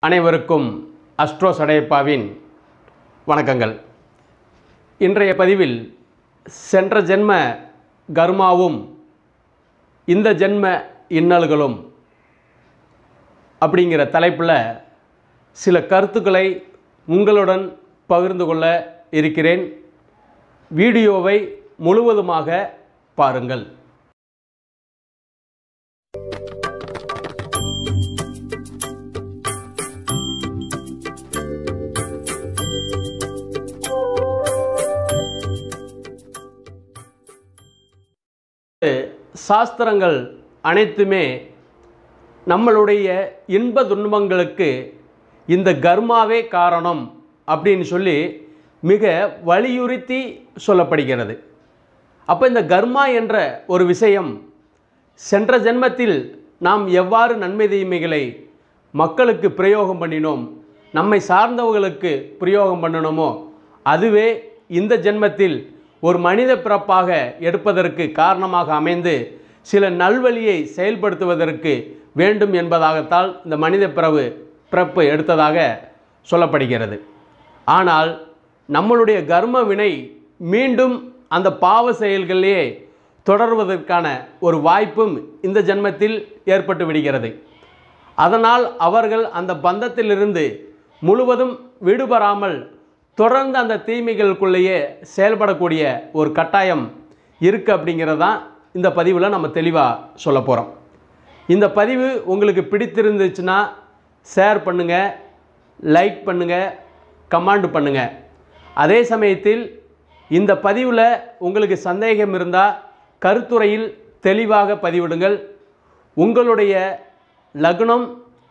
அனைவருக்கும் அஸ்ட்ரோ சடையப்பாவின் வணக்கங்கள் இன்றைய பதிவில் சென்ற ஜென்ம கர்மாவும் இந்த ஜென்ம இன்னல்களும் அப்படிங்கிற தலைப்பில் சில கருத்துக்களை உங்களுடன் பகிர்ந்து கொள்ள இருக்கிறேன் வீடியோவை முழுவதுமாக பாருங்கள் சாஸ்திரங்கள் அனைத்துமே நம்மளுடைய இன்ப துன்பங்களுக்கு இந்த கர்மாவே காரணம் அப்படின்னு சொல்லி மிக வலியுறுத்தி சொல்லப்படுகிறது அப்போ இந்த கர்மா என்ற ஒரு விஷயம் சென்ற ஜென்மத்தில் நாம் எவ்வாறு நன்மை தீமைகளை மக்களுக்கு பிரயோகம் பண்ணினோம் நம்மை சார்ந்தவர்களுக்கு பிரயோகம் பண்ணணுமோ அதுவே இந்த ஜென்மத்தில் ஒரு மனித பிறப்பாக எடுப்பதற்கு காரணமாக அமைந்து சில நல்வழியை செயல்படுத்துவதற்கு வேண்டும் என்பதாகத்தான் இந்த மனித பிறவு பிறப்பு எடுத்ததாக சொல்லப்படுகிறது ஆனால் நம்மளுடைய கர்ம வினை மீண்டும் அந்த பாவ செயல்களிலே தொடர்வதற்கான ஒரு வாய்ப்பும் இந்த ஜென்மத்தில் ஏற்பட்டு விடுகிறது அதனால் அவர்கள் அந்த பந்தத்திலிருந்து முழுவதும் விடுபடாமல் தொடர்ந்து அந்த தீமைகளுக்குள்ளேயே செயல்படக்கூடிய ஒரு கட்டாயம் இருக்குது அப்படிங்கிறது தான் இந்த பதிவில் நம்ம தெளிவாக சொல்ல போகிறோம் இந்த பதிவு உங்களுக்கு பிடித்திருந்துச்சுன்னா ஷேர் பண்ணுங்கள் லைக் பண்ணுங்கள் கமெண்ட் பண்ணுங்கள் அதே சமயத்தில் இந்த பதிவில் உங்களுக்கு சந்தேகம் இருந்தால் கருத்துரையில் தெளிவாக பதிவிடுங்கள் உங்களுடைய லக்னம்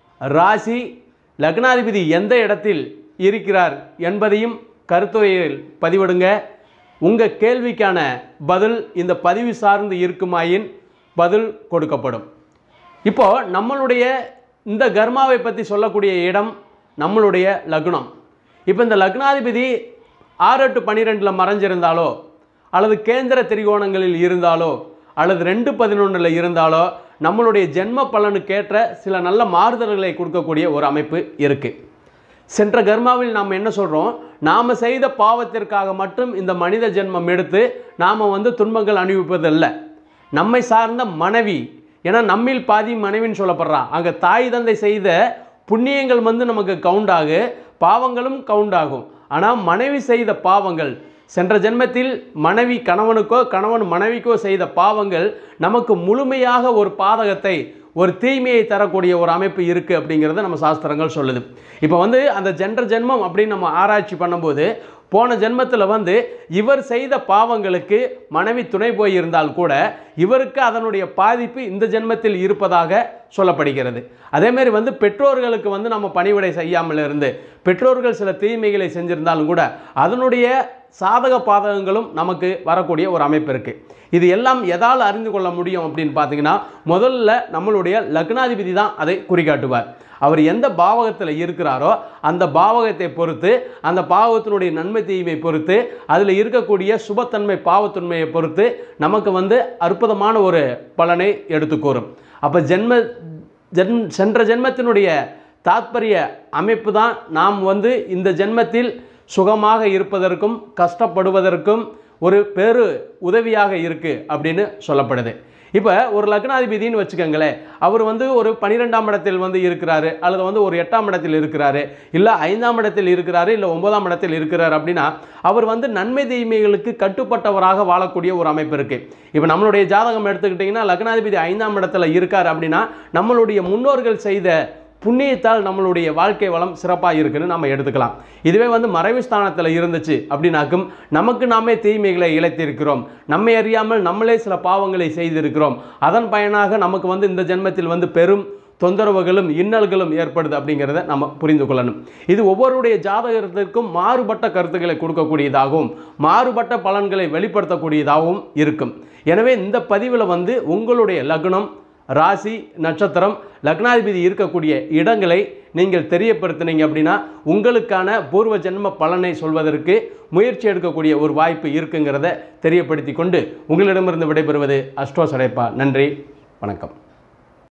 ராசி லக்னாதிபதி எந்த இடத்தில் இருக்கிறார் என்பதையும் கருத்துரையில் பதிவிடுங்க உங்கள் கேள்விக்கான பதில் இந்த பதிவு சார்ந்து இருக்குமாயின் பதில் கொடுக்கப்படும் இப்போ நம்மளுடைய இந்த கர்மாவை பற்றி சொல்லக்கூடிய இடம் நம்மளுடைய லக்னம் இப்போ இந்த லக்னாதிபதி ஆறு எட்டு பன்னிரெண்டில் மறைஞ்சிருந்தாலோ அல்லது கேந்திர திரிகோணங்களில் இருந்தாலோ அல்லது ரெண்டு பதினொன்றில் இருந்தாலோ நம்மளுடைய ஜென்ம பலனுக்கேற்ற சில நல்ல மாறுதல்களை கொடுக்கக்கூடிய ஒரு அமைப்பு இருக்குது சென்ற கர்மாவில் நாம் என்ன சொல்கிறோம் நாம் செய்த பாவத்திற்காக மட்டும் இந்த மனித ஜென்மம் எடுத்து நாம் வந்து துன்பங்கள் அனுபவிப்பதல்ல நம்மை சார்ந்த மனைவி ஏன்னா நம்மில் பாதி மனைவின்னு சொல்லப்படுறான் அங்கே தாய் தந்தை செய்த புண்ணியங்கள் வந்து நமக்கு கவுண்ட் ஆகு பாவங்களும் கவுண்ட் ஆகும் ஆனால் மனைவி செய்த பாவங்கள் சென்ற ஜென்மத்தில் மனைவி கணவனுக்கோ கணவன் மனைவிக்கோ செய்த பாவங்கள் நமக்கு முழுமையாக ஒரு பாதகத்தை ஒரு தீமையை தரக்கூடிய ஒரு அமைப்பு இருக்குது அப்படிங்கிறத நம்ம சாஸ்திரங்கள் சொல்லுது இப்போ வந்து அந்த ஜென்ற ஜென்மம் அப்படின்னு நம்ம ஆராய்ச்சி பண்ணும்போது போன ஜென்மத்தில் வந்து இவர் செய்த பாவங்களுக்கு மனைவி துணை போயிருந்தால் கூட இவருக்கு அதனுடைய பாதிப்பு இந்த ஜென்மத்தில் இருப்பதாக சொல்லப்படுகிறது அதேமாரி வந்து பெற்றோர்களுக்கு வந்து நம்ம பணிவிடை செய்யாமல் இருந்து பெற்றோர்கள் சில தீமைகளை செஞ்சிருந்தாலும் கூட அதனுடைய சாதக பாதகங்களும் நமக்கு வரக்கூடிய ஒரு அமைப்பு இருக்குது இது எல்லாம் எதால் அறிந்து கொள்ள முடியும் அப்படின்னு பார்த்தீங்கன்னா முதல்ல நம்மளுடைய லக்னாதிபதி தான் அதை குறிகாட்டுவார் அவர் எந்த பாவகத்தில் இருக்கிறாரோ அந்த பாவகத்தை பொறுத்து அந்த பாவகத்தினுடைய நன்மை தீமை பொறுத்து அதில் இருக்கக்கூடிய சுபத்தன்மை பாவத்தன்மையை பொறுத்து நமக்கு வந்து அற்புதமான ஒரு பலனை எடுத்து கூறும் அப்போ ஜென்ம ஜென் சென்ற ஜென்மத்தினுடைய தாத்பரிய அமைப்பு தான் நாம் வந்து இந்த ஜென்மத்தில் சுகமாக இருப்பதற்கும் கஷ்டப்படுவதற்கும் ஒரு பெரு உதவியாக இருக்குது அப்படின்னு சொல்லப்படுது இப்போ ஒரு லக்னாதிபதினு வச்சுக்கோங்களேன் அவர் வந்து ஒரு பன்னிரெண்டாம் இடத்தில் வந்து இருக்கிறாரு அல்லது வந்து ஒரு எட்டாம் இடத்தில் இருக்கிறாரு இல்லை ஐந்தாம் இடத்தில் இருக்கிறாரு இல்லை ஒன்பதாம் இடத்தில் இருக்கிறார் அப்படின்னா அவர் வந்து நன்மை தீமைகளுக்கு கட்டுப்பட்டவராக வாழக்கூடிய ஒரு அமைப்பு இருக்குது இப்போ நம்மளுடைய ஜாதகம் எடுத்துக்கிட்டிங்கன்னா லக்னாதிபதி ஐந்தாம் இடத்துல இருக்கார் அப்படின்னா நம்மளுடைய முன்னோர்கள் செய்த புண்ணியத்தால் நம்மளுடைய வாழ்க்கை வளம் சிறப்பாக இருக்குன்னு நம்ம எடுத்துக்கலாம் இதுவே வந்து மறைவு ஸ்தானத்தில் இருந்துச்சு அப்படின்னாக்கும் நமக்கு நாமே தீமைகளை இழைத்திருக்கிறோம் நம்மை அறியாமல் நம்மளே சில பாவங்களை செய்திருக்கிறோம் அதன் பயனாக நமக்கு வந்து இந்த ஜென்மத்தில் வந்து பெரும் தொந்தரவுகளும் இன்னல்களும் ஏற்படுது அப்படிங்கிறத நம்ம புரிந்து கொள்ளணும் இது ஒவ்வொருடைய ஜாதகத்திற்கும் மாறுபட்ட கருத்துக்களை கொடுக்கக்கூடியதாகவும் மாறுபட்ட பலன்களை வெளிப்படுத்தக்கூடியதாகவும் இருக்கும் எனவே இந்த பதிவில் வந்து உங்களுடைய லக்னம் ராசி நட்சத்திரம் லக்னாதிபதி இருக்கக்கூடிய இடங்களை நீங்கள் தெரியப்படுத்தினீங்க அப்படின்னா உங்களுக்கான பூர்வ ஜென்ம பலனை சொல்வதற்கு முயற்சி எடுக்கக்கூடிய ஒரு வாய்ப்பு இருக்குங்கிறத தெரியப்படுத்தி கொண்டு உங்களிடமிருந்து விடைபெறுவது அஸ்ட்ரோ சடைப்பா நன்றி வணக்கம்